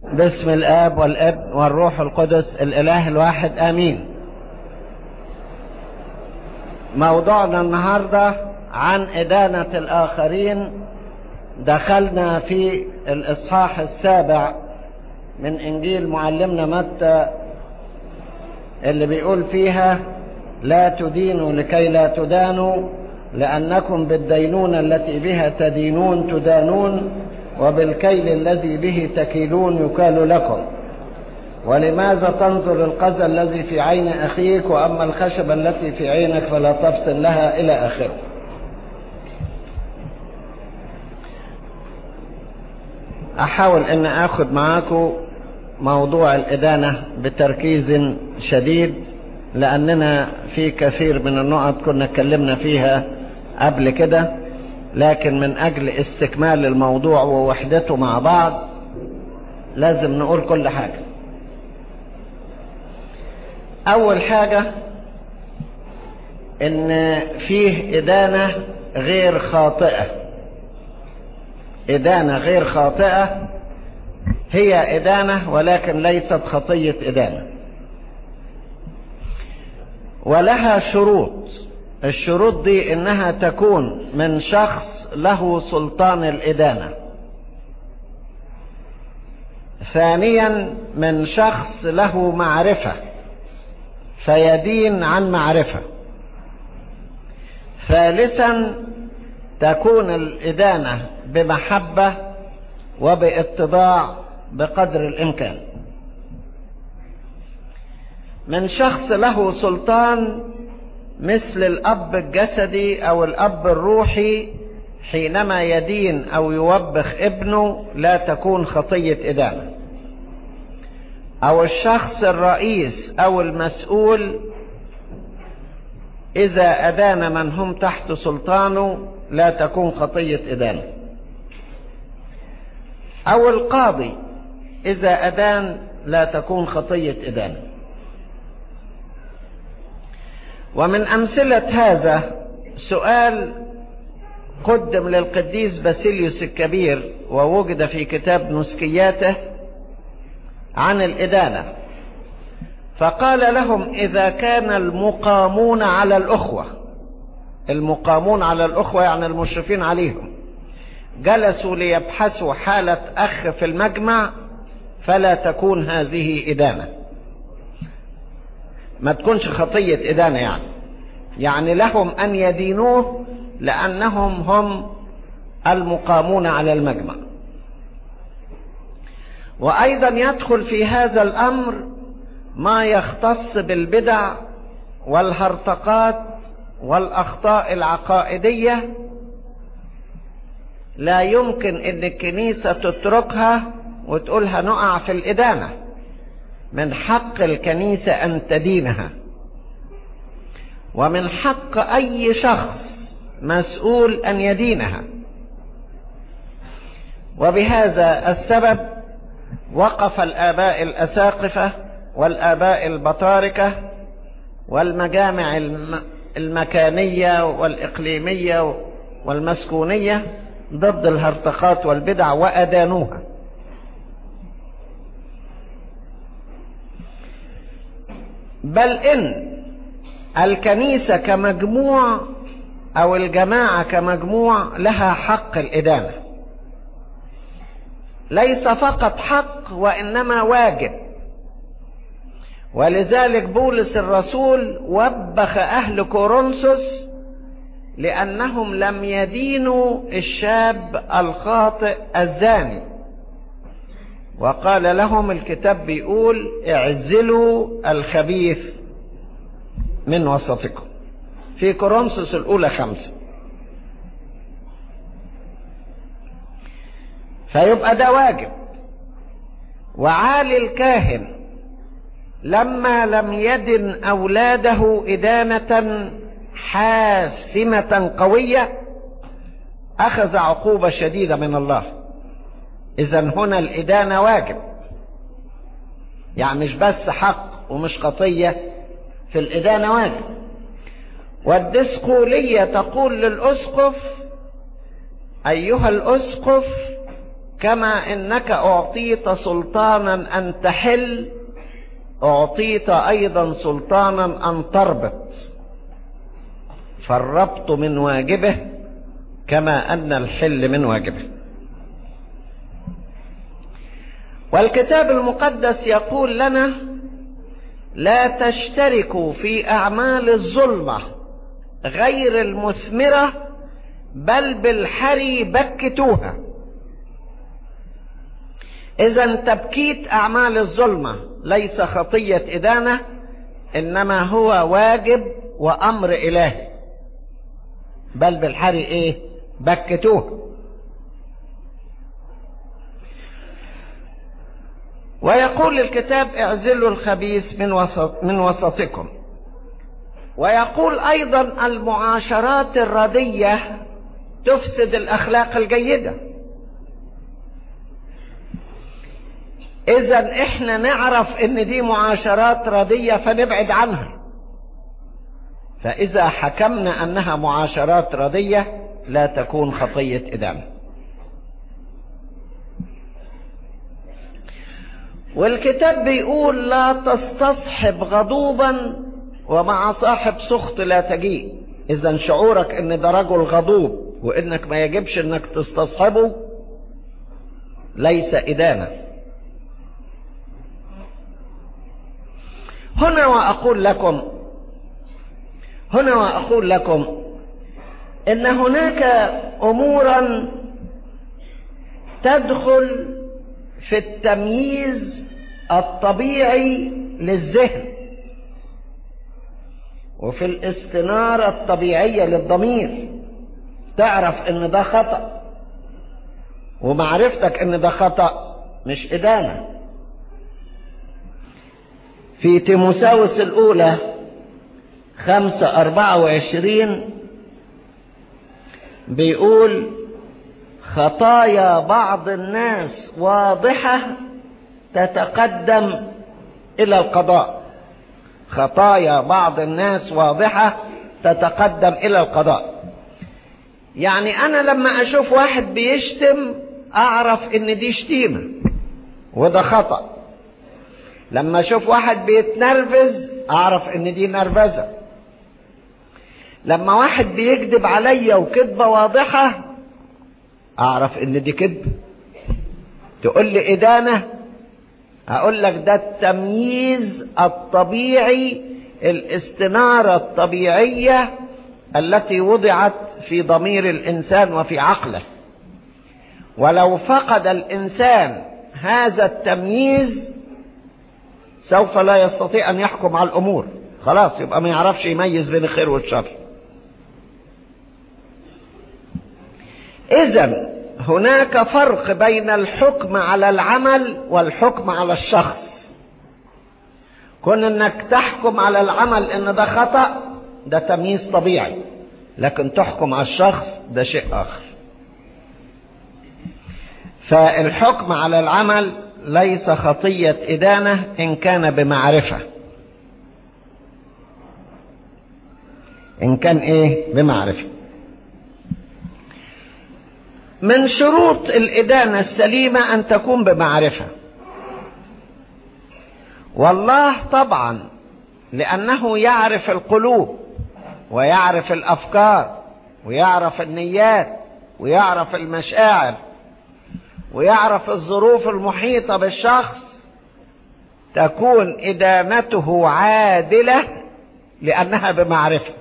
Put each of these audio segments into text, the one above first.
باسم الآب والابن والروح القدس الإله الواحد آمين موضوعنا النهاردة عن إدانة الآخرين دخلنا في الإصحاح السابع من إنجيل معلمنا متى اللي بيقول فيها لا تدينوا لكي لا تدانوا لأنكم بالدينونة التي بها تدينون تدانون وبالكيل الذي به تكيلون يكال لكم ولماذا تنظر القذى الذي في عين أخيك وأما الخشبة التي في عينك فلا تفطن لها إلى آخره أحاول أن أخذ معاكم موضوع الإدانة بتركيز شديد لأننا في كثير من النقط كنا اتكلمنا فيها قبل كده لكن من أجل استكمال الموضوع ووحدته مع بعض لازم نقول كل حاجة أول حاجة إن فيه إدانة غير خاطئة إدانة غير خاطئة هي إدانة ولكن ليست خطية إدانة ولها شروط الشروط دي إنها تكون من شخص له سلطان الإدانة ثانيا من شخص له معرفة فيدين عن معرفة ثالثا تكون الإدانة بمحبة وباتضاع بقدر الإمكان من شخص له سلطان مثل الأب الجسدي أو الأب الروحي حينما يدين أو يوبخ ابنه لا تكون خطية إدانة أو الشخص الرئيس أو المسؤول إذا أدان من هم تحت سلطانه لا تكون خطية إدانة أو القاضي إذا أدان لا تكون خطية إدانة ومن أمثلة هذا سؤال قدم للقديس باسيليوس الكبير ووجد في كتاب نسكياته عن الإدانة فقال لهم إذا كان المقامون على الأخوة المقامون على الأخوة يعني المشرفين عليهم جلسوا ليبحثوا حالة أخ في المجمع فلا تكون هذه إدانة ما تكونش خطية إدانة يعني يعني لهم أن يدينوه لأنهم هم المقامون على المجمع وأيضا يدخل في هذا الأمر ما يختص بالبدع والهرطقات والأخطاء العقائدية لا يمكن ان الكنيسة تتركها وتقولها نقع في الإدانة من حق الكنيسة أن تدينها ومن حق أي شخص مسؤول أن يدينها وبهذا السبب وقف الآباء الأساقفة والآباء البطاركة والمجامع المكانية والإقليمية والمسكونية ضد الهرطقات والبدع وأدانوها بل إن الكنيسة كمجموع أو الجماعة كمجموع لها حق الإدانة ليس فقط حق وإنما واجب ولذلك بولس الرسول وبخ أهل كورنثوس لأنهم لم يدينوا الشاب الخاطئ الزاني وقال لهم الكتاب بيقول اعزلوا الخبيث من وسطكم في كورنثوس الأولى خمسة فيبقى ده واجب وعالي الكاهن لما لم يدن أولاده إدانة حاسمة قوية أخذ عقوبة شديدة من الله إذا هنا الإدانة واجب يعني مش بس حق ومش خطية في الإدانة واجب والدسقولية تقول للأسقف أيها الأسقف كما انك اعطيت سلطانا ان تحل اعطيت ايضا سلطانا ان تربط فالربط من واجبه كما ان الحل من واجبه والكتاب المقدس يقول لنا لا تشتركوا في اعمال الظلمه غير المثمره بل بالحري بكتوها اذا تبكيت اعمال الظلمه ليس خطيه ادانه انما هو واجب وامر الهي بل بالحري ايه بكتوها ويقول الكتاب اعزلوا الخبيث من وسط من وسطكم ويقول ايضا المعاشرات الرديه تفسد الاخلاق الجيده اذا احنا نعرف ان دي معاشرات رديه فنبعد عنها فاذا حكمنا انها معاشرات رديه لا تكون خطيه ادانه والكتاب بيقول لا تستصحب غضوبا ومع صاحب سخط لا تجيء اذا شعورك ان ده رجل غضوب وانك ما يجبش انك تستصحبه ليس ادانه هنا واقول لكم هنا واقول لكم ان هناك امورا تدخل في التمييز الطبيعي للذهن وفي الاستنارة الطبيعية للضمير تعرف ان ده خطأ ومعرفتك ان ده خطأ مش ادانة في تيموساوس الاولى خمسة اربعة وعشرين بيقول خطايا بعض الناس واضحة تتقدم الى القضاء خطايا بعض الناس واضحة تتقدم الى القضاء يعني انا لما اشوف واحد بيشتم اعرف ان دي شتيمة وده خطأ لما اشوف واحد بيتنرفز اعرف ان دي نرفزة لما واحد بيكذب عليا وكذبة واضحة اعرف ان دي كذب تقول لي ادانة هقول لك ده التمييز الطبيعي الاستنارة الطبيعية التي وضعت في ضمير الانسان وفي عقله ولو فقد الانسان هذا التمييز سوف لا يستطيع ان يحكم على الامور خلاص يبقى ما يعرفش يميز بين الخير والشر اذا هناك فرق بين الحكم على العمل والحكم على الشخص كون انك تحكم على العمل ان ده خطأ ده تمييز طبيعي لكن تحكم على الشخص ده شيء اخر فالحكم على العمل ليس خطية إدانة إن كان بمعرفة إن كان إيه بمعرفة من شروط الإدانة السليمة أن تكون بمعرفة والله طبعا لأنه يعرف القلوب ويعرف الأفكار ويعرف النيات ويعرف المشاعر ويعرف الظروف المحيطة بالشخص تكون إدانته عادلة لأنها بمعرفة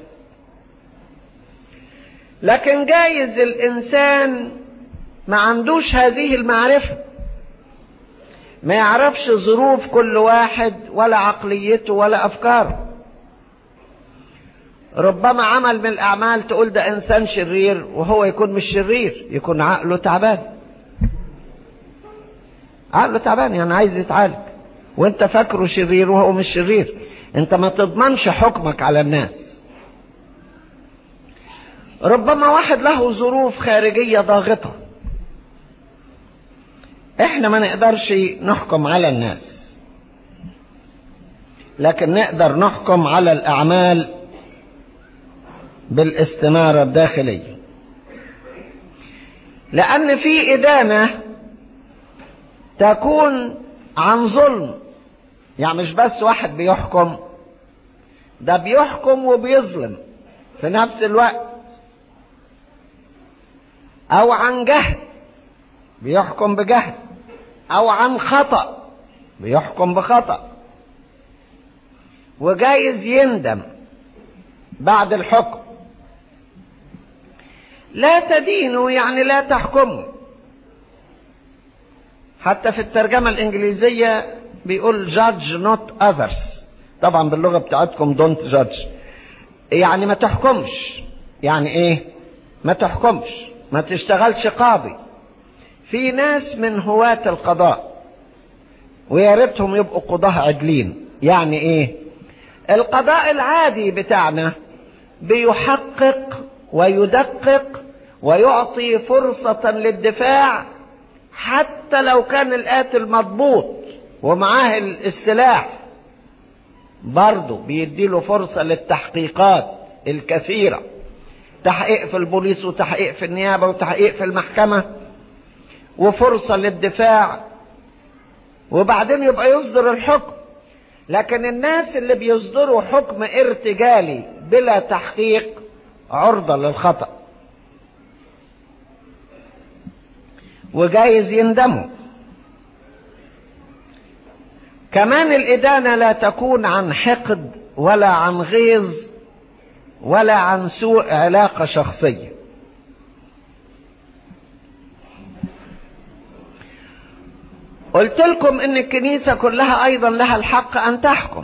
لكن جايز الإنسان ما عندوش هذه المعرفة ما يعرفش ظروف كل واحد ولا عقليته ولا أفكاره ربما عمل من الأعمال تقول ده إنسان شرير وهو يكون مش شرير يكون عقله تعبان عقله تعبان يعني عايز يتعالج وانت فاكره شرير وهو مش شرير انت ما تضمنش حكمك على الناس ربما واحد له ظروف خارجية ضاغطة احنا ما نقدرش نحكم على الناس لكن نقدر نحكم على الاعمال بالاستنارة الداخلية لان في ادانة تكون عن ظلم يعني مش بس واحد بيحكم ده بيحكم وبيظلم في نفس الوقت او عن جهل بيحكم بجهل او عن خطأ بيحكم بخطأ وجايز يندم بعد الحكم لا تدينوا يعني لا تحكموا حتى في الترجمة الإنجليزية بيقول judge not others طبعا باللغة بتاعتكم don't judge يعني ما تحكمش يعني ايه ما تحكمش ما تشتغلش قاضي في ناس من هواة القضاء ويا ريتهم يبقوا قضاة عدلين يعني ايه القضاء العادي بتاعنا بيحقق ويدقق ويعطي فرصة للدفاع حتى لو كان القاتل مضبوط ومعاه السلاح برضه بيديله فرصة للتحقيقات الكثيرة تحقيق في البوليس وتحقيق في النيابة وتحقيق في المحكمة وفرصة للدفاع وبعدين يبقى يصدر الحكم لكن الناس اللي بيصدروا حكم ارتجالي بلا تحقيق عرضة للخطأ وجايز يندموا كمان الإدانة لا تكون عن حقد ولا عن غيظ ولا عن سوء علاقة شخصية قلت لكم ان الكنيسة كلها ايضا لها الحق ان تحكم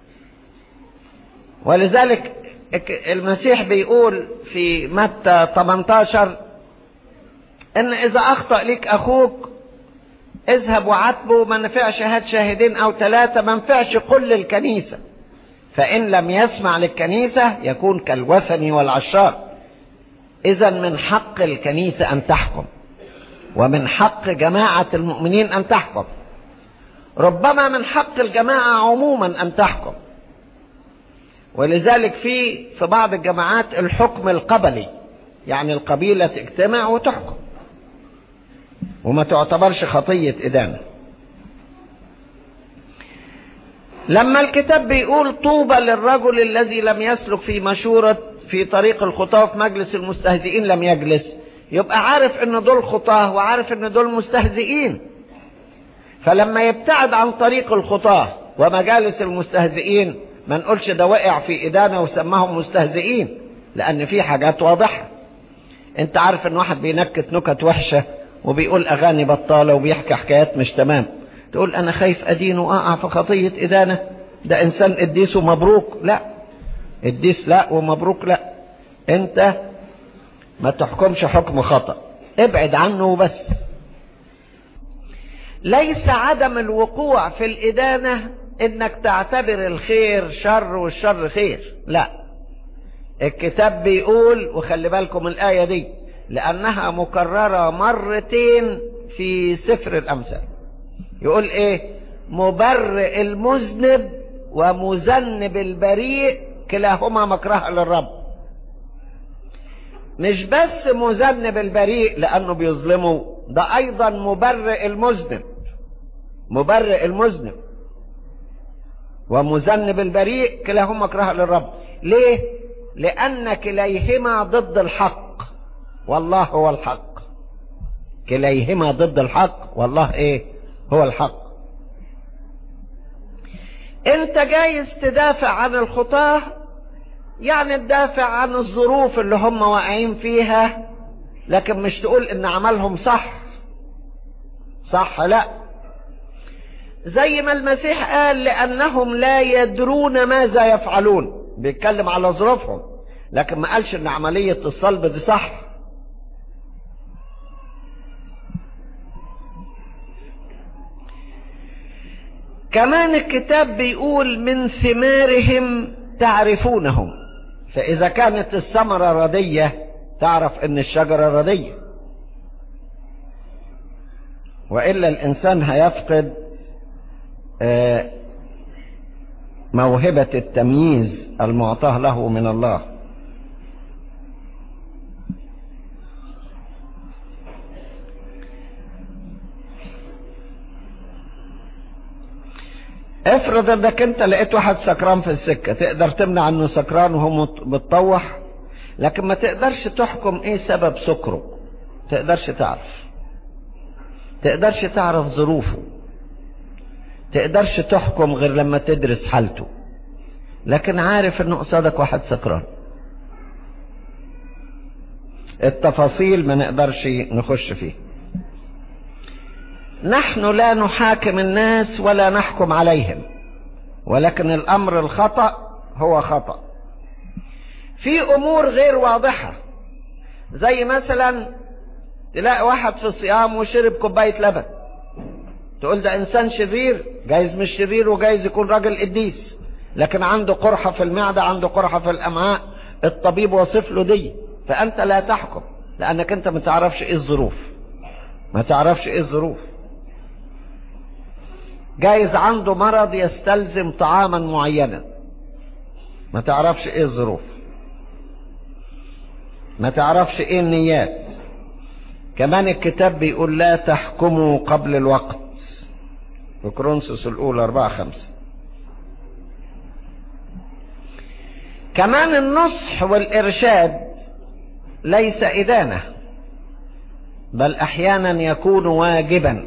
ولذلك المسيح بيقول في متى 18 ان اذا اخطأ لك اخوك اذهب وعاتبه ما نفعش هات شاهدين او ثلاثة ما نفعش قل للكنيسة فان لم يسمع للكنيسة يكون كالوثني والعشار اذا من حق الكنيسة ان تحكم ومن حق جماعة المؤمنين ان تحكم ربما من حق الجماعة عموما ان تحكم ولذلك في في بعض الجماعات الحكم القبلي يعني القبيلة تجتمع وتحكم وما تعتبرش خطية إدانة لما الكتاب بيقول طوبى للرجل الذي لم يسلك في مشورة في طريق الخطاة في مجلس المستهزئين لم يجلس يبقى عارف ان دول خطاة وعارف ان دول مستهزئين فلما يبتعد عن طريق الخطاة ومجالس المستهزئين ما نقولش ده وقع في إدانة وسماهم مستهزئين لأن في حاجات واضحة انت عارف ان واحد بينكت نكت وحشة وبيقول أغاني بطالة وبيحكي حكايات مش تمام تقول أنا خايف أدين وأقع في خطية إدانة ده إنسان قديس ومبروك لا قديس لا ومبروك لا أنت ما تحكمش حكم خطأ ابعد عنه وبس ليس عدم الوقوع في الإدانة إنك تعتبر الخير شر والشر خير لا الكتاب بيقول وخلي بالكم الآية دي لأنها مكررة مرتين في سفر الأمثال يقول إيه مبرئ المذنب ومذنب البريء كلاهما مكره للرب مش بس مذنب البريء لأنه بيظلمه ده أيضا مبرئ المذنب مبرئ المذنب ومذنب البريء كلاهما مكره للرب ليه لأن كليهما ضد الحق والله هو الحق كليهما ضد الحق والله ايه هو الحق انت جايز تدافع عن الخطاة يعني تدافع عن الظروف اللي هم واقعين فيها لكن مش تقول ان عملهم صح صح لا زي ما المسيح قال لانهم لا يدرون ماذا يفعلون بيتكلم على ظروفهم لكن ما قالش ان عملية الصلب دي صح كمان الكتاب بيقول من ثمارهم تعرفونهم فإذا كانت الثمرة ردية تعرف ان الشجرة ردية وإلا الإنسان هيفقد موهبة التمييز المعطاه له من الله افرض انك انت لقيت واحد سكران في السكة تقدر تمنع انه سكران وهو متطوح لكن ما تقدرش تحكم ايه سبب سكره تقدرش تعرف تقدرش تعرف ظروفه تقدرش تحكم غير لما تدرس حالته لكن عارف انه قصادك واحد سكران التفاصيل ما نقدرش نخش فيه نحن لا نحاكم الناس ولا نحكم عليهم ولكن الامر الخطأ هو خطأ في امور غير واضحة زي مثلا تلاقي واحد في الصيام وشرب كوباية لبن تقول ده انسان شرير جايز مش شرير وجايز يكون راجل قديس لكن عنده قرحة في المعدة عنده قرحة في الامعاء الطبيب وصف له دي فانت لا تحكم لانك انت ما تعرفش ايه الظروف ما تعرفش ايه الظروف جايز عنده مرض يستلزم طعاما معينا ما تعرفش ايه الظروف ما تعرفش ايه النيات كمان الكتاب بيقول لا تحكموا قبل الوقت في كرونسوس الاولى اربعة خمسة كمان النصح والارشاد ليس ادانة بل احيانا يكون واجبا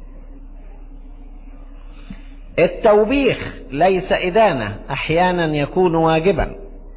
التوبيخ ليس إدانة أحيانا يكون واجبا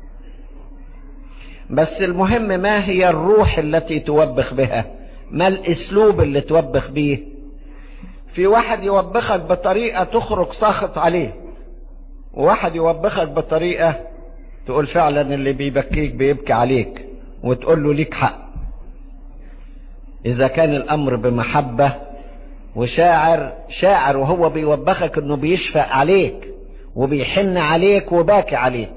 بس المهم ما هي الروح التي توبخ بها ما الاسلوب اللي توبخ بيه في واحد يوبخك بطريقة تخرج ساخط عليه وواحد يوبخك بطريقة تقول فعلا اللي بيبكيك بيبكي عليك وتقول له ليك حق اذا كان الامر بمحبة وشاعر شاعر وهو بيوبخك انه بيشفق عليك وبيحن عليك وباكي عليك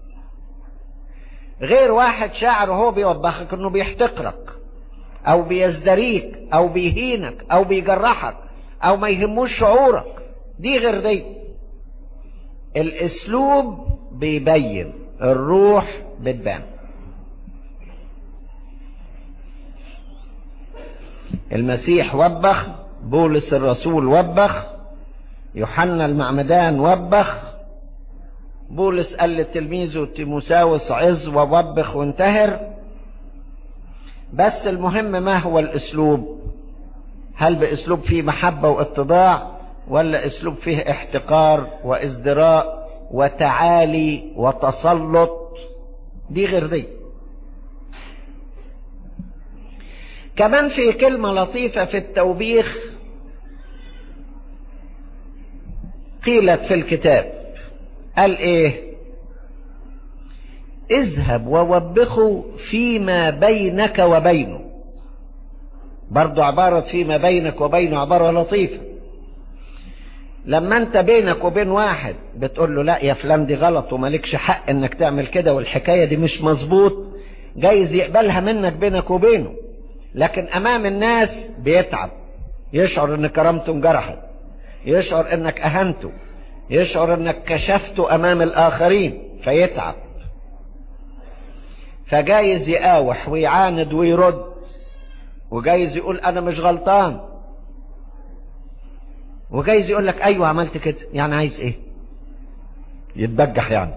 غير واحد شاعر وهو بيوبخك انه بيحتقرك او بيزدريك او بيهينك او بيجرحك او ما يهموش شعورك دي غير دي الاسلوب بيبين الروح بتبان المسيح وبخ بولس الرسول وبخ يوحنا المعمدان وبخ بولس قال لتلميذه تيموساوس عز ووبخ وانتهر بس المهم ما هو الاسلوب هل باسلوب فيه محبة واتضاع ولا اسلوب فيه احتقار وازدراء وتعالي وتسلط دي غير دي كمان في كلمة لطيفة في التوبيخ قيلت في الكتاب قال ايه اذهب ووبخه فيما بينك وبينه برضو عبارة فيما بينك وبينه عبارة لطيفة لما انت بينك وبين واحد بتقول له لا يا فلان دي غلط ومالكش حق انك تعمل كده والحكاية دي مش مظبوط جايز يقبلها منك بينك وبينه لكن امام الناس بيتعب يشعر ان كرامته انجرحت يشعر انك اهنته يشعر انك كشفته امام الاخرين فيتعب فجايز يقاوح ويعاند ويرد وجايز يقول انا مش غلطان وجايز يقول لك ايوه عملت كده يعني عايز ايه يتبجح يعني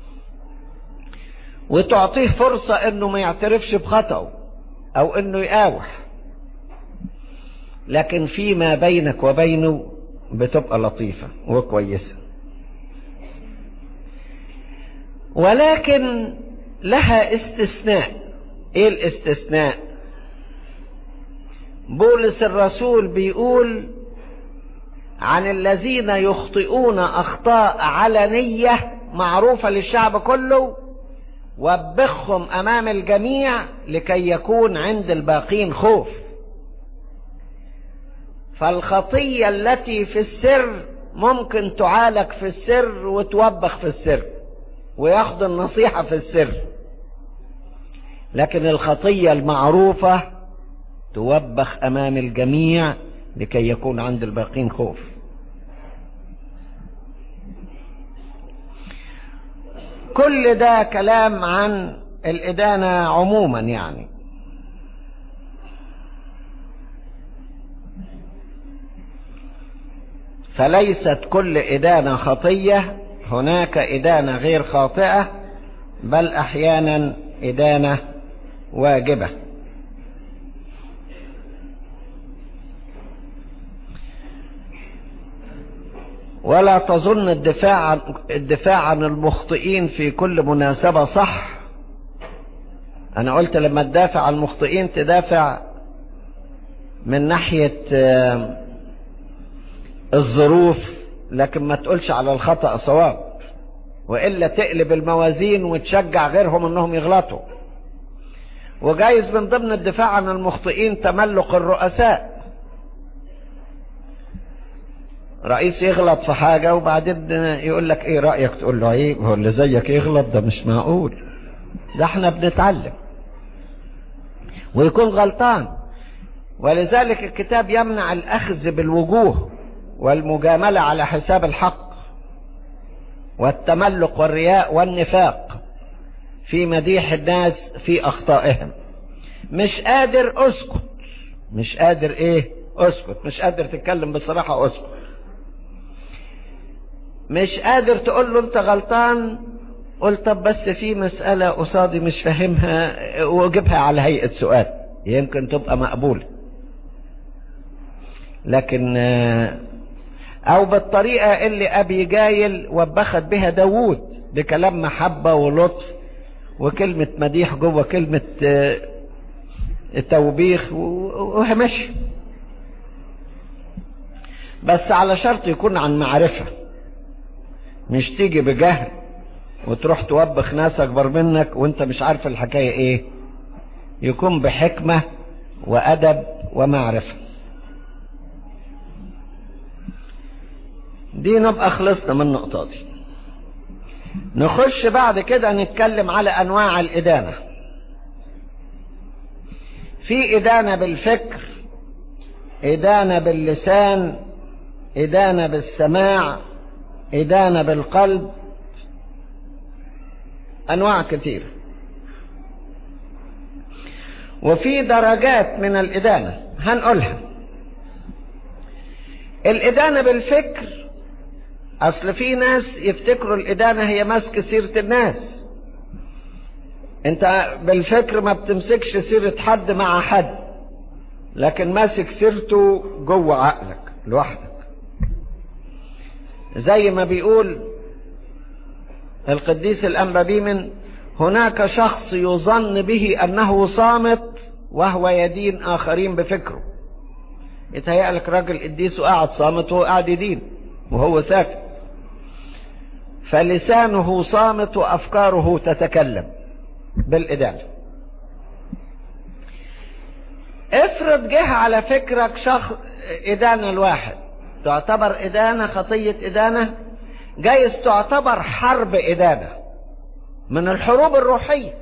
وتعطيه فرصة انه ما يعترفش بخطأه او انه يقاوح لكن فيما بينك وبينه بتبقى لطيفة وكويسة ولكن لها استثناء ايه الاستثناء بولس الرسول بيقول عن الذين يخطئون اخطاء علنية معروفة للشعب كله وبخهم امام الجميع لكي يكون عند الباقين خوف فالخطية التي في السر ممكن تعالج في السر وتوبخ في السر وياخد النصيحة في السر لكن الخطية المعروفة توبخ امام الجميع لكي يكون عند الباقين خوف كل ده كلام عن الإدانة عموما يعني فليست كل إدانة خطية هناك إدانة غير خاطئة بل أحيانا إدانة واجبة ولا تظن الدفاع عن, الدفاع عن المخطئين في كل مناسبة صح أنا قلت لما تدافع عن المخطئين تدافع من ناحية الظروف لكن ما تقولش على الخطأ صواب وإلا تقلب الموازين وتشجع غيرهم أنهم يغلطوا وجايز من ضمن الدفاع عن المخطئين تملق الرؤساء رئيس يغلط في حاجة وبعدين يقول لك ايه رأيك تقول له ايه هو اللي زيك يغلط ده مش معقول ده احنا بنتعلم ويكون غلطان ولذلك الكتاب يمنع الأخذ بالوجوه والمجاملة على حساب الحق والتملق والرياء والنفاق في مديح الناس في أخطائهم مش قادر أسكت مش قادر إيه أسكت مش قادر تتكلم بصراحة أسكت مش قادر تقول له أنت غلطان قل طب بس في مسألة قصادي مش فاهمها وجيبها على هيئة سؤال يمكن تبقى مقبولة لكن او بالطريقة اللي ابي جايل وبخت بها داوود بكلام محبة ولطف وكلمة مديح جوه كلمة توبيخ وهمشي بس على شرط يكون عن معرفة مش تيجي بجهل وتروح توبخ ناس اكبر منك وانت مش عارف الحكاية ايه يكون بحكمة وادب ومعرفة دي نبقى خلصنا من النقطة دي نخش بعد كده نتكلم على انواع الادانة في ادانة بالفكر ادانة باللسان ادانة بالسماع ادانة بالقلب انواع كتير وفي درجات من الادانة هنقولها الادانة بالفكر اصل في ناس يفتكروا الادانة هي مسك سيرة الناس انت بالفكر ما بتمسكش سيرة حد مع حد لكن ماسك سيرته جوه عقلك لوحدك زي ما بيقول القديس الأنبابي من هناك شخص يظن به أنه صامت وهو يدين آخرين بفكره يتهيأ لك راجل قديس وقاعد صامت وهو قاعد يدين وهو ساكت فلسانه صامت وأفكاره تتكلم بالإدانة افرض جه على فكرك شخص إدانة الواحد تعتبر إدانة خطية إدانة جايز تعتبر حرب إدانة من الحروب الروحية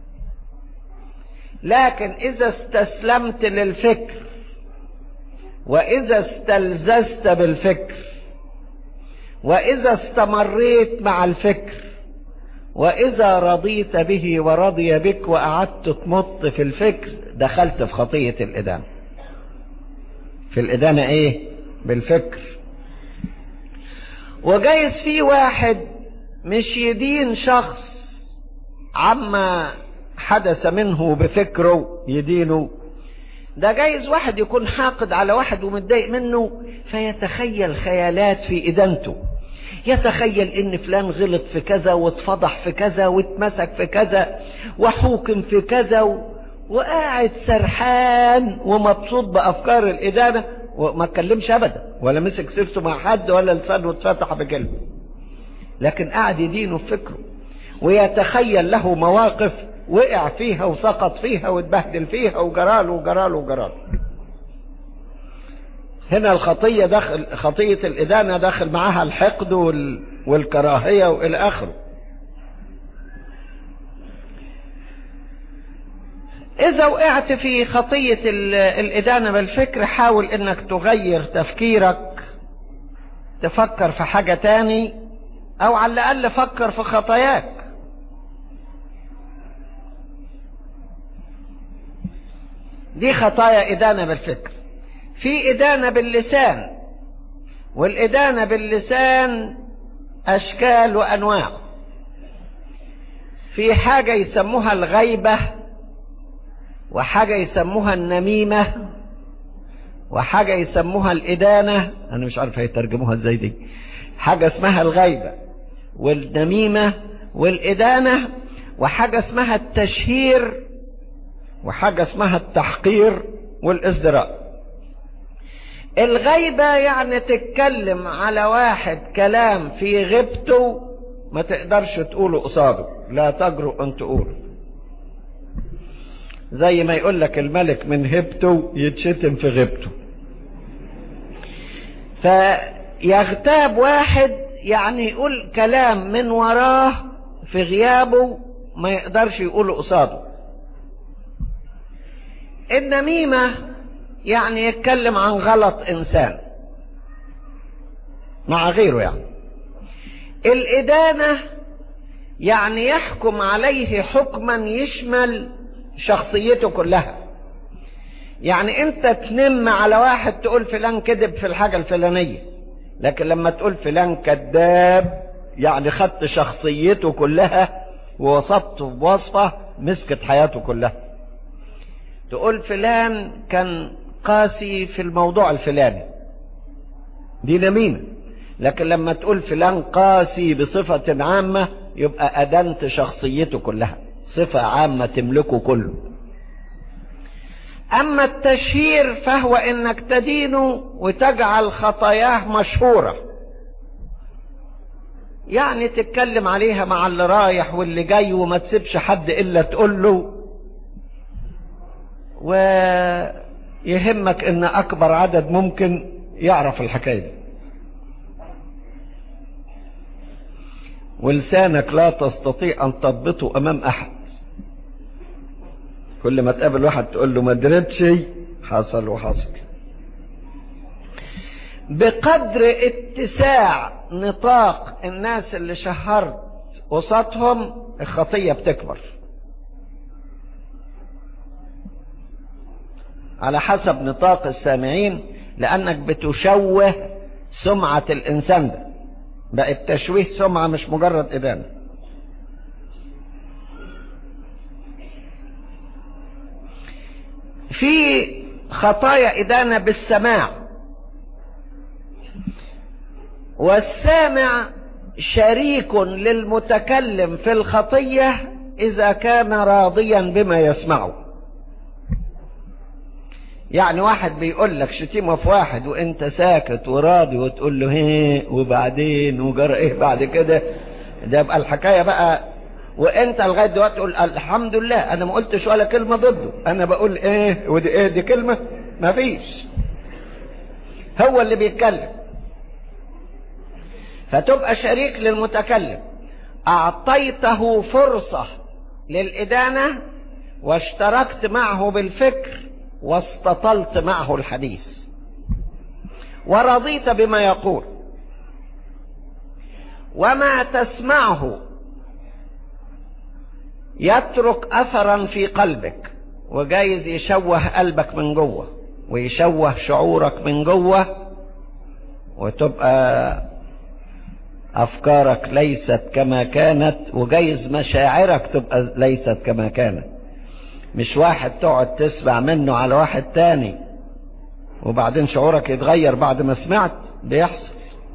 لكن إذا استسلمت للفكر وإذا استلززت بالفكر وإذا استمريت مع الفكر وإذا رضيت به ورضي بك وقعدت تمط في الفكر دخلت في خطية الإدانة في الإدانة إيه بالفكر وجايز في واحد مش يدين شخص عما حدث منه بفكره يدينه ده جايز واحد يكون حاقد على واحد ومتضايق منه فيتخيل خيالات في إدانته يتخيل ان فلان غلط في كذا واتفضح في كذا واتمسك في كذا وحوكم في كذا و... وقاعد سرحان ومبسوط بافكار الادانه وما اتكلمش ابدا ولا مسك سيرته مع حد ولا لسانه اتفتح بكلمه لكن قاعد يدينه في فكره ويتخيل له مواقف وقع فيها وسقط فيها واتبهدل فيها وجراله وجراله وجراله هنا الخطية داخل خطية الإدانة داخل معاها الحقد وال... والكراهية وإلى آخره إذا وقعت في خطية الإدانة بالفكر حاول إنك تغير تفكيرك تفكر في حاجة تاني أو على الأقل فكر في خطاياك دي خطايا إدانة بالفكر في إدانة باللسان والإدانة باللسان أشكال وأنواع في حاجة يسموها الغيبة وحاجة يسموها النميمة وحاجة يسموها الإدانة أنا مش عارف هيترجموها إزاي دي حاجة اسمها الغيبة والنميمة والإدانة وحاجة اسمها التشهير وحاجة اسمها التحقير والازدراء الغيبة يعني تتكلم على واحد كلام في غيبته ما تقدرش تقوله قصاده لا تجرؤ ان تقوله زي ما يقول لك الملك من هبته يتشتم في غيبته فيغتاب واحد يعني يقول كلام من وراه في غيابه ما يقدرش يقوله قصاده النميمة يعني يتكلم عن غلط انسان مع غيره يعني الادانة يعني يحكم عليه حكما يشمل شخصيته كلها يعني انت تنم على واحد تقول فلان كذب في الحاجة الفلانية لكن لما تقول فلان كذاب يعني خدت شخصيته كلها ووصفته بوصفة مسكت حياته كلها تقول فلان كان قاسي في الموضوع الفلاني دي نميمة لكن لما تقول فلان قاسي بصفة عامة يبقى أدنت شخصيته كلها صفة عامة تملكه كله أما التشهير فهو إنك تدينه وتجعل خطاياه مشهورة يعني تتكلم عليها مع اللي رايح واللي جاي وما تسيبش حد إلا تقول له ويهمك إن أكبر عدد ممكن يعرف الحكاية دي ولسانك لا تستطيع أن تضبطه أمام أحد كل ما تقابل واحد تقول له ما درتش حصل وحصل بقدر اتساع نطاق الناس اللي شهرت قصادهم الخطية بتكبر على حسب نطاق السامعين لأنك بتشوه سمعة الإنسان ده بقت تشويه سمعة مش مجرد إدانة في خطايا إدانة بالسماع والسامع شريك للمتكلم في الخطية إذا كان راضيا بما يسمعه يعني واحد بيقول لك شتيمة في واحد وانت ساكت وراضي وتقول له هي وبعدين وجرى ايه بعد كده ده يبقى الحكاية بقى وانت لغاية دلوقتي تقول الحمد لله انا ما قلتش ولا كلمة ضده انا بقول ايه ودي ايه دي كلمة مفيش هو اللي بيتكلم فتبقى شريك للمتكلم اعطيته فرصة للادانة واشتركت معه بالفكر واستطلت معه الحديث ورضيت بما يقول وما تسمعه يترك اثرا في قلبك وجايز يشوه قلبك من جوه ويشوه شعورك من جوه وتبقى افكارك ليست كما كانت وجايز مشاعرك تبقى ليست كما كانت مش واحد تقعد تسمع منه على واحد تاني وبعدين شعورك يتغير بعد ما سمعت بيحصل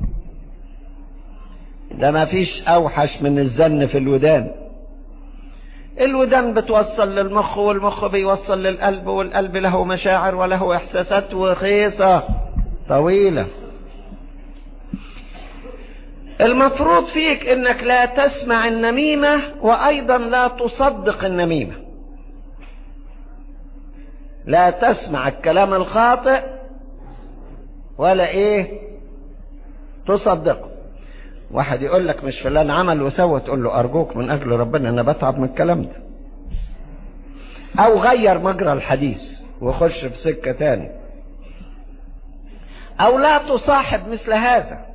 ده ما فيش اوحش من الزن في الودان الودان بتوصل للمخ والمخ بيوصل للقلب والقلب له مشاعر وله احساسات وخيصة طويلة المفروض فيك انك لا تسمع النميمة وايضا لا تصدق النميمة لا تسمع الكلام الخاطئ ولا ايه تصدقه واحد يقول لك مش فلان عمل وسوى تقول له ارجوك من اجل ربنا انا بتعب من الكلام ده او غير مجرى الحديث وخش في سكة تاني او لا تصاحب مثل هذا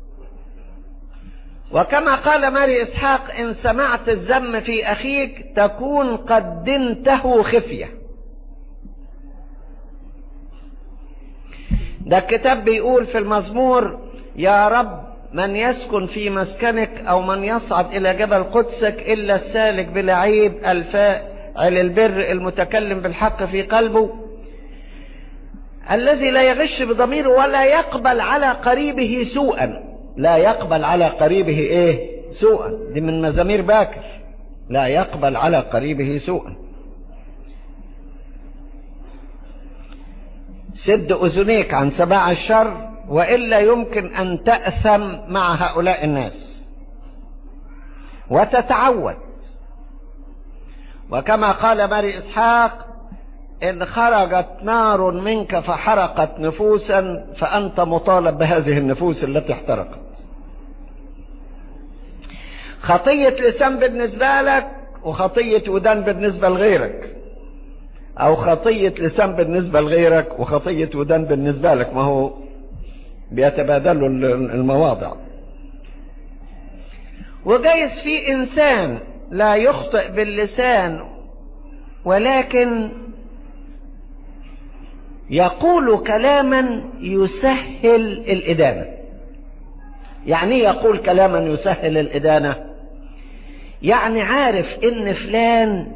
وكما قال ماري اسحاق ان سمعت الذم في اخيك تكون قد دنته خفيه ده الكتاب بيقول في المزمور يا رب من يسكن في مسكنك او من يصعد الى جبل قدسك الا السالك بلعيب الفاعل البر المتكلم بالحق في قلبه الذي لا يغش بضميره ولا يقبل على قريبه سوءا لا يقبل على قريبه ايه سوءا دي من مزامير باكر لا يقبل على قريبه سوءا سد اذنيك عن سماع الشر والا يمكن ان تاثم مع هؤلاء الناس وتتعود وكما قال ماري اسحاق ان خرجت نار منك فحرقت نفوسا فانت مطالب بهذه النفوس التي احترقت خطيه لسان بالنسبه لك وخطيه ودان بالنسبه لغيرك او خطيه لسان بالنسبه لغيرك وخطيه ودان بالنسبه لك ما هو بيتبادلوا المواضع وجايز في انسان لا يخطئ باللسان ولكن يقول كلاما يسهل الادانه يعني يقول كلاما يسهل الادانه يعني عارف ان فلان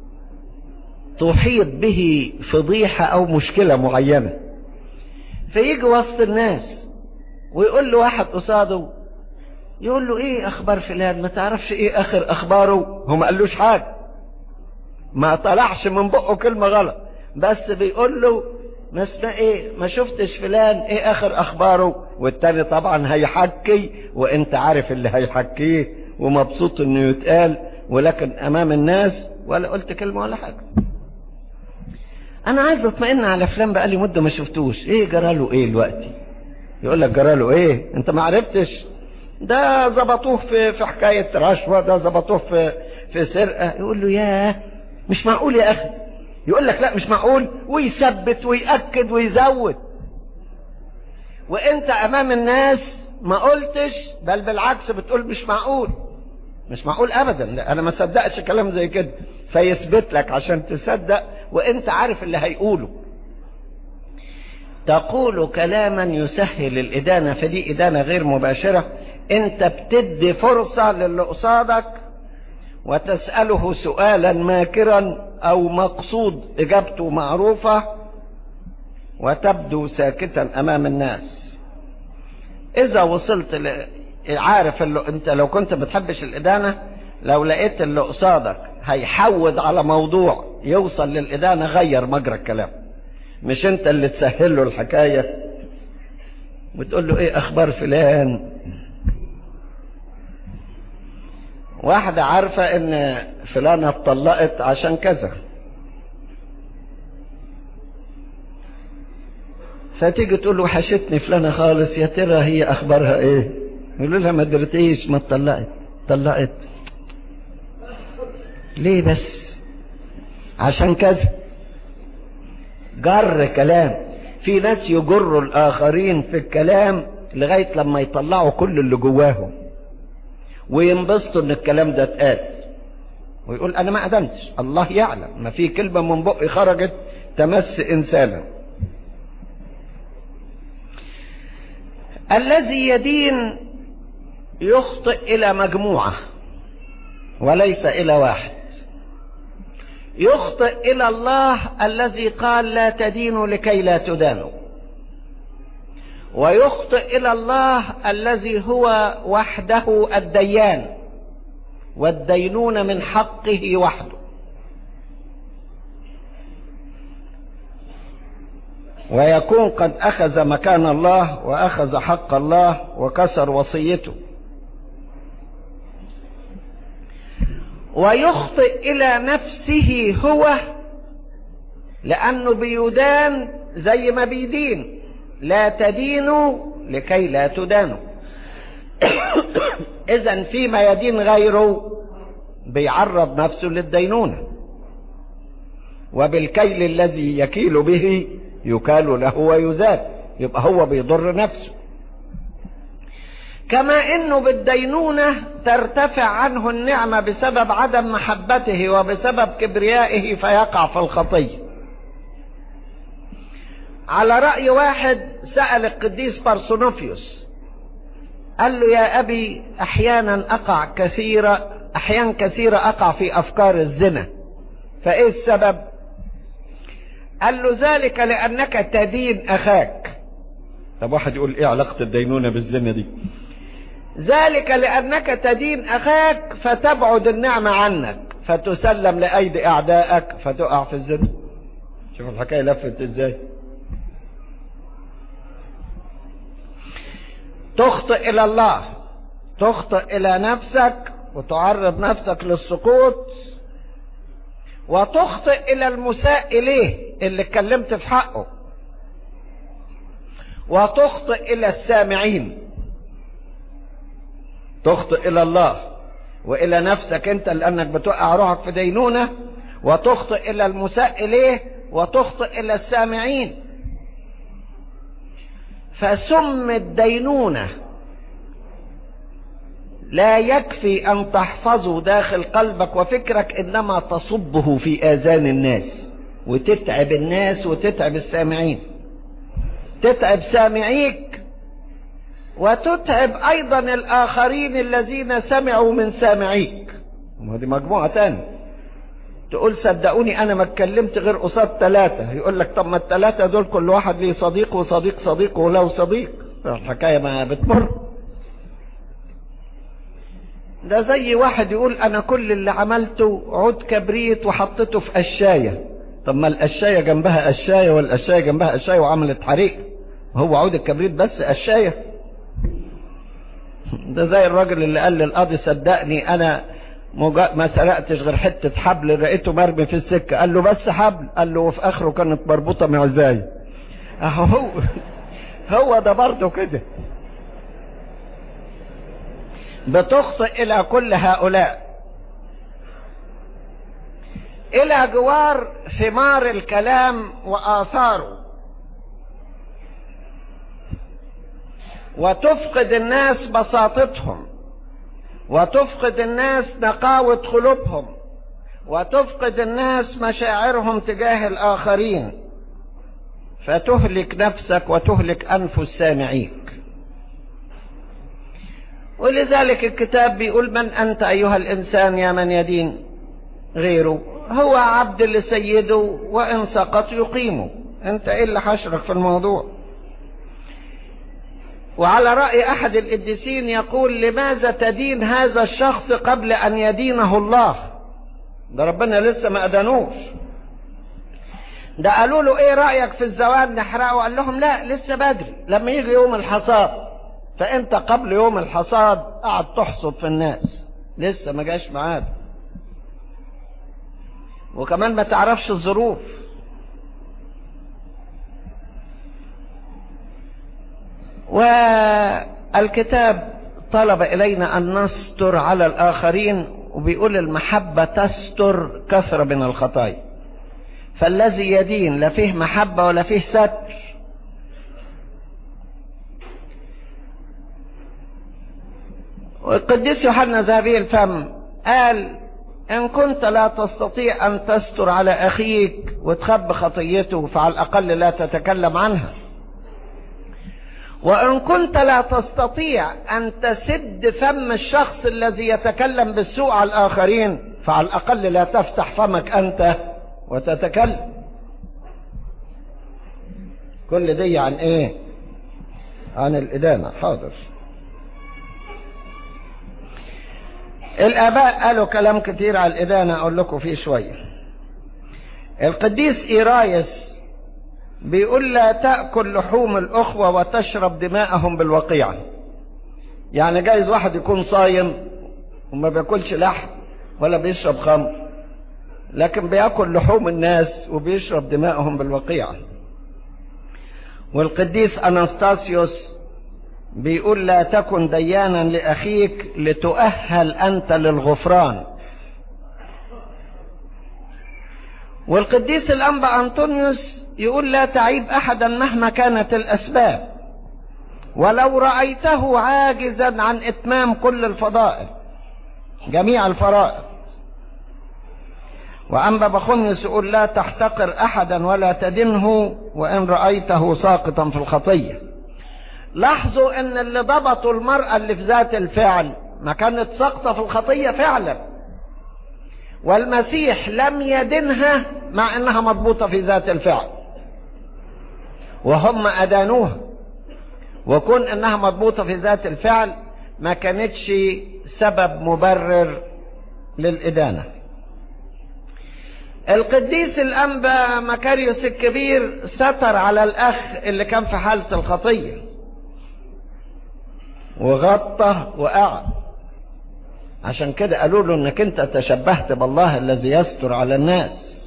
تحيط به فضيحه او مشكله معينه فيجي وسط الناس ويقول له واحد قصاده يقول له ايه اخبار فلان ما تعرفش ايه اخر اخباره هو ما قالوش حاجه ما طلعش من بقه كلمه غلط بس بيقول له ما اسمع ايه ما شفتش فلان ايه اخر اخباره والتاني طبعا هيحكي وانت عارف اللي هيحكيه ومبسوط انه يتقال ولكن امام الناس ولا قلت كلمه ولا حاجه انا عايز اطمئن على فلان بقالي مده ما شفتوش ايه جراله ايه دلوقتي يقول لك جراله ايه انت ما عرفتش ده ظبطوه في في حكايه رشوه ده ظبطوه في في سرقه يقول له ياه مش معقول يا اخي يقول لك لا مش معقول ويثبت ويأكد ويزود وانت امام الناس ما قلتش بل بالعكس بتقول مش معقول مش معقول ابدا لا انا ما صدقش كلام زي كده فيثبت لك عشان تصدق وانت عارف اللي هيقوله تقول كلاما يسهل الادانه فدي ادانه غير مباشره انت بتدي فرصه للي قصادك وتساله سؤالا ماكرا او مقصود اجابته معروفه وتبدو ساكتا امام الناس اذا وصلت ل... عارف اللي انت لو كنت بتحبش الادانه لو لقيت اللي قصادك هيحود على موضوع يوصل للادانه غير مجرى الكلام مش انت اللي تسهل له الحكايه وتقول له ايه اخبار فلان واحدة عارفة ان فلانة اتطلقت عشان كذا فتيجي تقول له وحشتني فلانة خالص يا ترى هي اخبارها ايه يقول لها ما درتيش ما اتطلقت اتطلقت ليه بس عشان كذا جر كلام في ناس يجروا الاخرين في الكلام لغاية لما يطلعوا كل اللي جواهم وينبسطوا ان الكلام ده اتقال ويقول انا ما اذنتش الله يعلم ما في كلمة من بقي خرجت تمس انسانا الذي يدين يخطئ الى مجموعة وليس الى واحد يخطئ الى الله الذي قال لا تدينوا لكي لا تدانوا ويخطئ الى الله الذي هو وحده الديان والدينون من حقه وحده ويكون قد اخذ مكان الله واخذ حق الله وكسر وصيته ويخطئ الى نفسه هو لانه بيدان زي ما بيدين لا تدينوا لكي لا تدانوا اذا فيما يدين غيره بيعرض نفسه للدينونة وبالكيل الذي يكيل به يكال له ويزاد يبقى هو بيضر نفسه كما انه بالدينونة ترتفع عنه النعمة بسبب عدم محبته وبسبب كبريائه فيقع في الخطيه على رأي واحد سأل القديس بارسونوفيوس قال له يا أبي أحيانا أقع كثيرة أحيانا كثيرة أقع في أفكار الزنا فإيه السبب قال له ذلك لأنك تدين أخاك طب واحد يقول إيه علاقة الدينونة بالزنا دي ذلك لأنك تدين أخاك فتبعد النعمة عنك فتسلم لأيدي أعدائك فتقع في الزنا شوف الحكاية لفت إزاي تخطئ إلى الله تخطئ إلى نفسك وتعرض نفسك للسقوط وتخطئ إلى المساء إليه اللي اتكلمت في حقه وتخطئ إلى السامعين تخطئ إلى الله وإلى نفسك أنت لأنك بتوقع روحك في دينونة وتخطئ إلى المساء إليه وتخطئ إلى السامعين فسم الدينونة لا يكفي أن تحفظه داخل قلبك وفكرك إنما تصبه في آذان الناس وتتعب الناس وتتعب السامعين تتعب سامعيك وتتعب أيضا الآخرين الذين سمعوا من سامعيك وهذه مجموعة تانية تقول صدقوني أنا ما اتكلمت غير قصاد ثلاثة يقول لك طب ما الثلاثة دول كل واحد ليه صديق وصديق صديق ولو صديق الحكاية ما بتمر ده زي واحد يقول أنا كل اللي عملته عود كبريت وحطيته في قشاية طب ما القشاية جنبها قشاية والقشاية جنبها قشاية وعملت حريق هو عود الكبريت بس قشاية ده زي الراجل اللي قال للقاضي صدقني انا مجا... ما سرقتش غير حتة حبل لقيته مرمي في السكة قال له بس حبل قال له وفي اخره كانت مربوطة معزاي اهو هو هو ده برضه كده بتخطئ الى كل هؤلاء الى جوار ثمار الكلام واثاره وتفقد الناس بساطتهم وتفقد الناس نقاوة قلوبهم وتفقد الناس مشاعرهم تجاه الآخرين فتهلك نفسك وتهلك أنفس سامعيك ولذلك الكتاب بيقول من أنت أيها الإنسان يا من يدين غيره هو عبد لسيده وإن سقط يقيمه أنت إيه اللي حشرك في الموضوع وعلى رأي أحد القديسين يقول لماذا تدين هذا الشخص قبل أن يدينه الله ده ربنا لسه ما أدانوش ده قالوا له ايه رأيك في الزواج نحرقه قال لهم لا لسه بدري لما يجي يوم الحصاد فانت قبل يوم الحصاد قعد تحصد في الناس لسه ما جاش معاد وكمان ما تعرفش الظروف والكتاب طلب إلينا أن نستر على الآخرين وبيقول المحبة تستر كثرة من الخطايا فالذي يدين لا فيه محبة ولا فيه ستر والقديس يوحنا ذهبي الفم قال إن كنت لا تستطيع أن تستر على أخيك وتخبي خطيته فعلى الأقل لا تتكلم عنها وإن كنت لا تستطيع أن تسد فم الشخص الذي يتكلم بالسوء على الآخرين فعلى الأقل لا تفتح فمك أنت وتتكلم كل دي عن إيه عن الإدانة حاضر الآباء قالوا كلام كتير على الإدانة أقول لكم فيه شوية القديس إيرايس بيقول لا تأكل لحوم الأخوة وتشرب دماءهم بالوقيعة يعني جايز واحد يكون صايم وما بياكلش لحم ولا بيشرب خمر لكن بياكل لحوم الناس وبيشرب دماءهم بالوقيعة والقديس أناستاسيوس بيقول لا تكن ديانا لأخيك لتؤهل أنت للغفران والقديس الأنبا أنطونيوس يقول لا تعيب أحدا مهما كانت الأسباب ولو رأيته عاجزا عن إتمام كل الفضائل جميع الفرائض وأنبا بخنيس يقول لا تحتقر أحدا ولا تدنه وإن رأيته ساقطا في الخطية لاحظوا ان اللي ضبطوا المرأة اللي في ذات الفعل ما كانت سقطة في الخطية فعلا والمسيح لم يدنها مع انها مضبوطة في ذات الفعل وهم ادانوها وكون انها مضبوطة في ذات الفعل ما كانتش سبب مبرر للإدانة القديس الأنبا مكاريوس الكبير ستر على الأخ اللي كان في حالة الخطية وغطى وقعد عشان كده قالوا له انك انت تشبهت بالله الذي يستر على الناس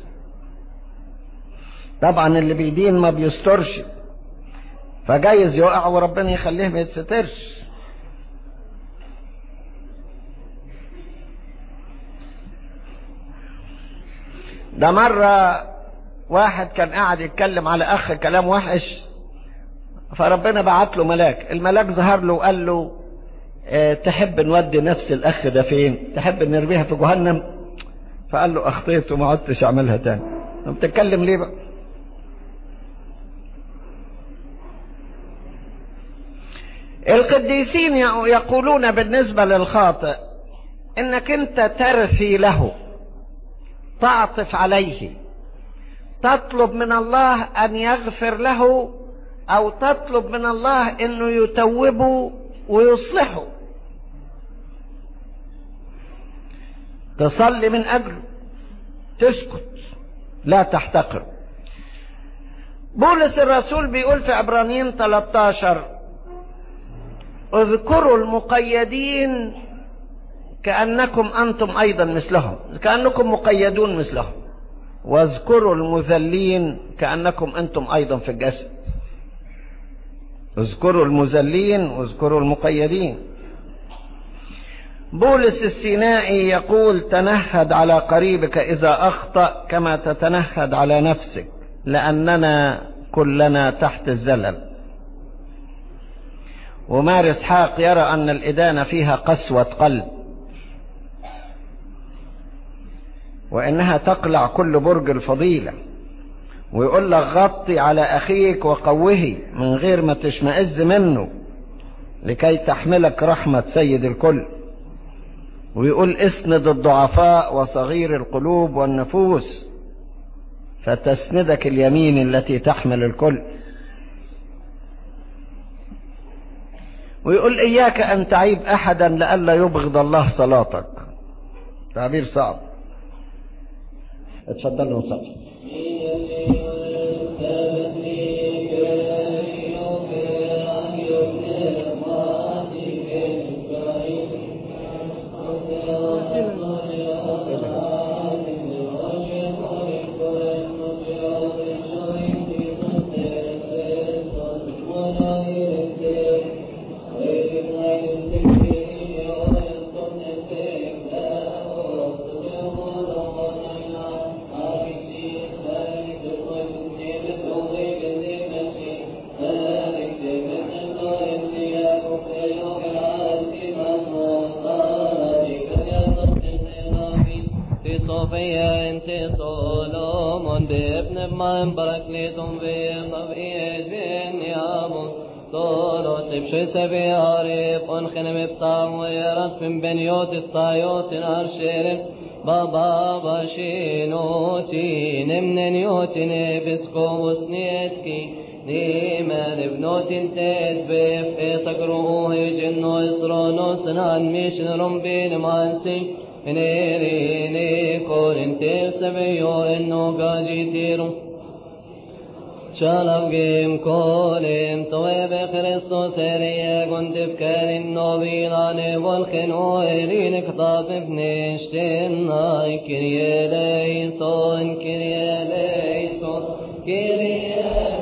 طبعا اللي بيدين ما بيسترش فجايز يقع وربنا يخليه ما يتسترش ده مرة واحد كان قاعد يتكلم على أخ كلام وحش فربنا بعت له ملاك الملاك ظهر له وقال له اه تحب نودي نفس الأخ ده فين تحب نرميها في جهنم فقال له أخطيت وما عدتش أعملها تاني طب بتتكلم ليه بقى القديسين يقولون بالنسبة للخاطئ انك انت ترثي له تعطف عليه تطلب من الله ان يغفر له او تطلب من الله انه يتوبه ويصلحه تصلي من اجله تسكت لا تحتقر بولس الرسول بيقول في عبرانيين 13 اذكروا المقيدين كأنكم أنتم أيضا مثلهم كأنكم مقيدون مثلهم واذكروا المذلين كأنكم أنتم أيضا في الجسد اذكروا المذلين واذكروا المقيدين بولس السينائي يقول تنهد على قريبك إذا أخطأ كما تتنهد على نفسك لأننا كلنا تحت الزلل ومارس حاق يرى أن الإدانة فيها قسوة قلب وإنها تقلع كل برج الفضيلة ويقول لك غطي على أخيك وقوه من غير ما تشمئز منه لكي تحملك رحمة سيد الكل ويقول اسند الضعفاء وصغير القلوب والنفوس فتسندك اليمين التي تحمل الكل ويقول إياك أن تعيب أحدا لئلا يبغض الله صلاتك تعبير صعب اتفضلوا نصلي صوفيا انت صولومون بابن بمان بركليتم بطبيعي بين يامون طولو تبشي سبي عريق انخنم بطام ويرد من بنيوت الطايوت نارشير بابا باشينوتي نمن نيوتي نبسكو وسنيتكي ديما لبنوت تيت بيف اي تقروه جنو اسرونو سنان ميشن رمبين مانسي نيريني كورنتي سبيو انو قاجي تيرو شالف جيم كولم توي بخريستوس اريا كنت بكارين نوبيلاني والخنو ارين كتاب ابنشتين ناي كريا ليسون كريا ليسون كريا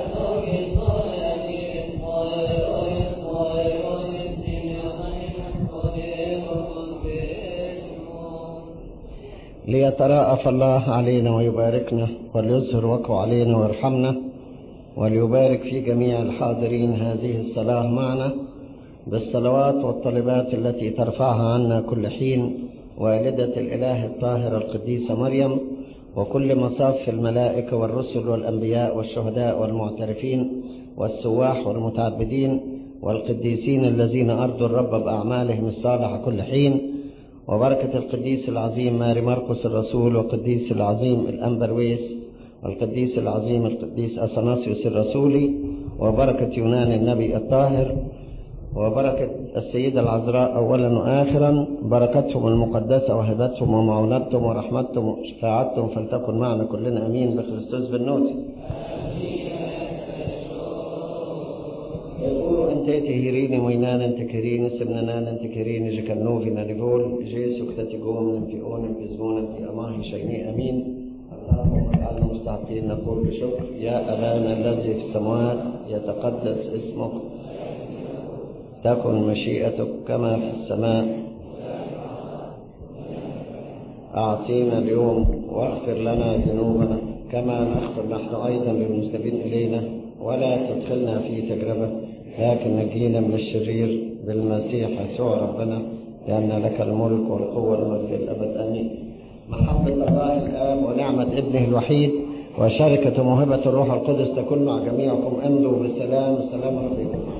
ليتراءف الله علينا ويباركنا وليظهر وقعه علينا ويرحمنا وليبارك في جميع الحاضرين هذه الصلاة معنا بالصلوات والطلبات التي ترفعها عنا كل حين والدة الإله الطاهرة القديسة مريم وكل مصاف الملائكة والرسل والأنبياء والشهداء والمعترفين والسواح والمتعبدين والقديسين الذين أرضوا الرب بأعمالهم الصالحة كل حين وبركة القديس العظيم ماري مرقس الرسول والقديس العظيم الأنبرويس والقديس العظيم القديس أثناسيوس الرسولي وبركة يونان النبي الطاهر وبركة السيدة العذراء أولا وآخرا بركتهم المقدسة وهبتهم ومعونتهم ورحمتهم وشفاعتهم فلتكن معنا كلنا أمين بخريستوس بالنوت يقول أنت تهيريني وينان أنت كريني سمنان أنت كريني جكنوفي نانيفول جيسو كتتقوم أنت أون أنت زمون أنت أماهي شيني أمين اللهم اجعلنا مستعقين نقول بشكر يا أبانا الذي في السماوات يتقدس اسمك تكن مشيئتك كما في السماء أعطينا اليوم واغفر لنا ذنوبنا كما نغفر نحن أيضا للمسلمين إلينا ولا تدخلنا في تجربة لكن نجينا من الشرير بالمسيح يسوع ربنا لأن لك الملك والقوة والمجد الأبد آمين محبة الله الآب ونعمة ابنه الوحيد وشركة موهبة الروح القدس تكون مع جميعكم امضوا بسلام سلام ربكم